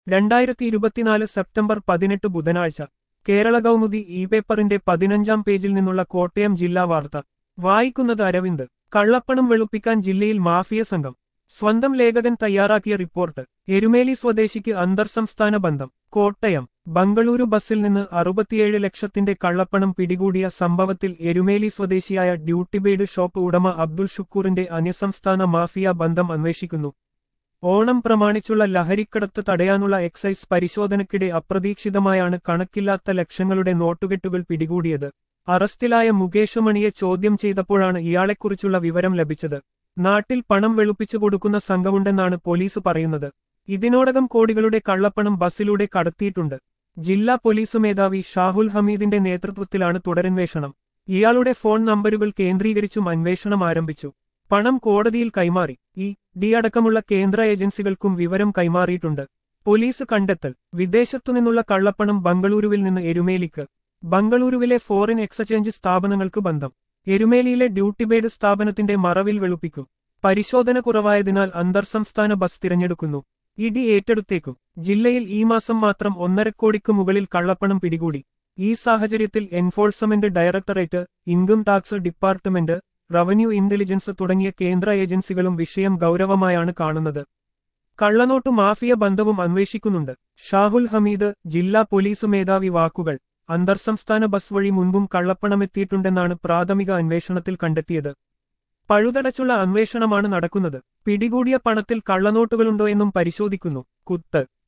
രണ്ടായിരത്തി ഇരുപത്തിനാല് സെപ്റ്റംബർ പതിനെട്ട് ബുധനാഴ്ച കേരള കൗമുദി ഇ പേപ്പറിന്റെ പതിനഞ്ചാം പേജിൽ നിന്നുള്ള കോട്ടയം ജില്ലാ വാർത്ത വായിക്കുന്നത് അരവിന്ദ് കള്ളപ്പണം വെളുപ്പിക്കാൻ ജില്ലയിൽ മാഫിയ സംഘം സ്വന്തം ലേഖകൻ തയ്യാറാക്കിയ റിപ്പോർട്ട് എരുമേലി സ്വദേശിക്ക് അന്തർസംസ്ഥാന ബന്ധം കോട്ടയം ബംഗളൂരു ബസ്സിൽ നിന്ന് അറുപത്തിയേഴ് ലക്ഷത്തിന്റെ കള്ളപ്പണം പിടികൂടിയ സംഭവത്തിൽ എരുമേലി സ്വദേശിയായ ഡ്യൂട്ടിബെയ്ഡ് ഷോപ്പ് ഉടമ അബ്ദുൾ ഷുക്കൂറിന്റെ അന്യസംസ്ഥാന മാഫിയ ബന്ധം അന്വേഷിക്കുന്നു ഓണം പ്രമാണിച്ചുള്ള ലഹരിക്കടത്ത് തടയാനുള്ള എക്സൈസ് പരിശോധനയ്ക്കിടെ അപ്രതീക്ഷിതമായാണ് കണക്കില്ലാത്ത ലക്ഷങ്ങളുടെ നോട്ടുകെട്ടുകൾ പിടികൂടിയത് അറസ്റ്റിലായ മുകേഷ് മണിയെ ചോദ്യം ചെയ്തപ്പോഴാണ് ഇയാളെക്കുറിച്ചുള്ള വിവരം ലഭിച്ചത് നാട്ടിൽ പണം വെളുപ്പിച്ചു കൊടുക്കുന്ന സംഘമുണ്ടെന്നാണ് പോലീസ് പറയുന്നത് ഇതിനോടകം കോടികളുടെ കള്ളപ്പണം ബസ്സിലൂടെ കടത്തിയിട്ടുണ്ട് ജില്ലാ പോലീസ് മേധാവി ഷാഹുൽ ഹമീദിന്റെ നേതൃത്വത്തിലാണ് തുടരന്വേഷണം ഇയാളുടെ ഫോൺ നമ്പരുകൾ കേന്ദ്രീകരിച്ചും അന്വേഷണം ആരംഭിച്ചു പണം കോടതിയിൽ കൈമാറി ഈ ഡി അടക്കമുള്ള കേന്ദ്ര ഏജൻസികൾക്കും വിവരം കൈമാറിയിട്ടുണ്ട് പോലീസ് കണ്ടെത്തൽ വിദേശത്തുനിന്നുള്ള കള്ളപ്പണം ബംഗളൂരുവിൽ നിന്ന് എരുമേലിക്ക് ബംഗളൂരുവിലെ ഫോറിൻ എക്സ്ചേഞ്ച് സ്ഥാപനങ്ങൾക്ക് ബന്ധം എരുമേലിയിലെ ഡ്യൂട്ടി ബെയ്ഡ് സ്ഥാപനത്തിന്റെ മറവിൽ വെളുപ്പിക്കും പരിശോധന കുറവായതിനാൽ അന്തർസംസ്ഥാന ബസ് തിരഞ്ഞെടുക്കുന്നു ഇടി ഏറ്റെടുത്തേക്കും ജില്ലയിൽ ഈ മാസം മാത്രം ഒന്നര കോടിക്ക് മുകളിൽ കള്ളപ്പണം പിടികൂടി ഈ സാഹചര്യത്തിൽ enforcement directorate income tax department revenue intelligence തുടങ്ങിയ കേന്ദ്ര ഏജൻസികളും വിഷയം ഗൗരവമായാണ് കാണുന്നത് കള്ളനോട്ടു മാഫിയ ബന്ധവും അന്വേഷിക്കുന്നുണ്ട് ഷാഹുൽ ഹമീദ് ജില്ലാ പോലീസ് മേധാവി വാക്കുകൾ അന്തർസംസ്ഥാന ബസ് വഴി മുൻപും കള്ളപ്പണമെത്തിയിട്ടുണ്ടെന്നാണ് പ്രാഥമിക അന്വേഷണത്തിൽ കണ്ടെത്തിയത് പഴുതടച്ചുള്ള അന്വേഷണമാണ് നടക്കുന്നത് പിടികൂടിയ പണത്തിൽ കള്ളനോട്ടുകളുണ്ടോ എന്നും പരിശോധിക്കുന്നു കുത്ത്